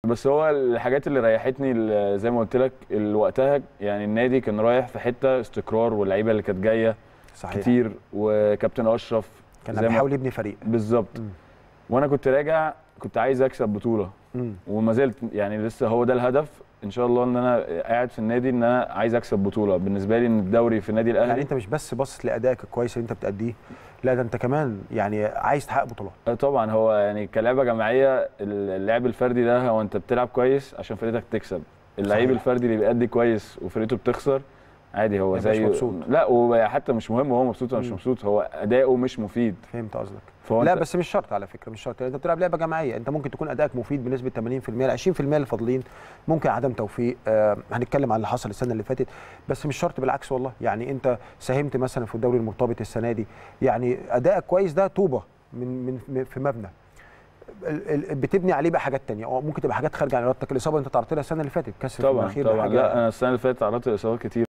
بس هو الحاجات اللي ريحتني ال- زي ما قلت لك ال- وقتها يعني النادي كان رايح في حته استقرار واللعيبه اللي كانت جايه صحيح كتير وكابتن اشرف كان زي ما- بيحاول يبني فريق بالظبط مم. وانا كنت راجع كنت عايز اكسب بطوله مم. وما زلت يعني لسه هو ده الهدف ان شاء الله ان انا قاعد في النادي ان انا عايز اكسب بطوله بالنسبه لي ان الدوري في النادي الاهلي يعني انت مش بس باصص لادائك الكويس اللي انت بتأديه لا ده انت كمان يعني عايز تحقق بطولات آه طبعا هو يعني كلعبه جماعيه اللعب الفردي ده هو انت بتلعب كويس عشان فرقتك تكسب اللعيب صحيح. الفردي اللي بيأدي كويس وفرقته بتخسر عادي هو ميبقاش زي مبسوط. لا وحتى مش مهم هو مبسوط ولا مش مم. مبسوط هو اداؤه مش مفيد فهمت قصدك فهو لا أنت- بس مش شرط على فكره مش شرط انت بتلعب لعبه جماعيه انت ممكن تكون ادائك مفيد بنسبه 80% ال 20% اللي فاضلين ممكن عدم توفيق آه هنتكلم عن اللي حصل السنه اللي فاتت بس مش شرط بالعكس والله يعني انت ساهمت مثلا في الدوري المرتبط السنه دي يعني ادائك كويس ده طوبه من من من- في مبنى ال- ال- بتبني عليه بقى حاجات تانية اه ممكن تبقى حاجات خارجه عن ارادتك الاصابه اللي انت تعرضت لها السنه اللي فاتت كسر طبعا المناخير ده طبعا حاجة- لا انا السنه اللي فاتت تعرضت لاصابات كتير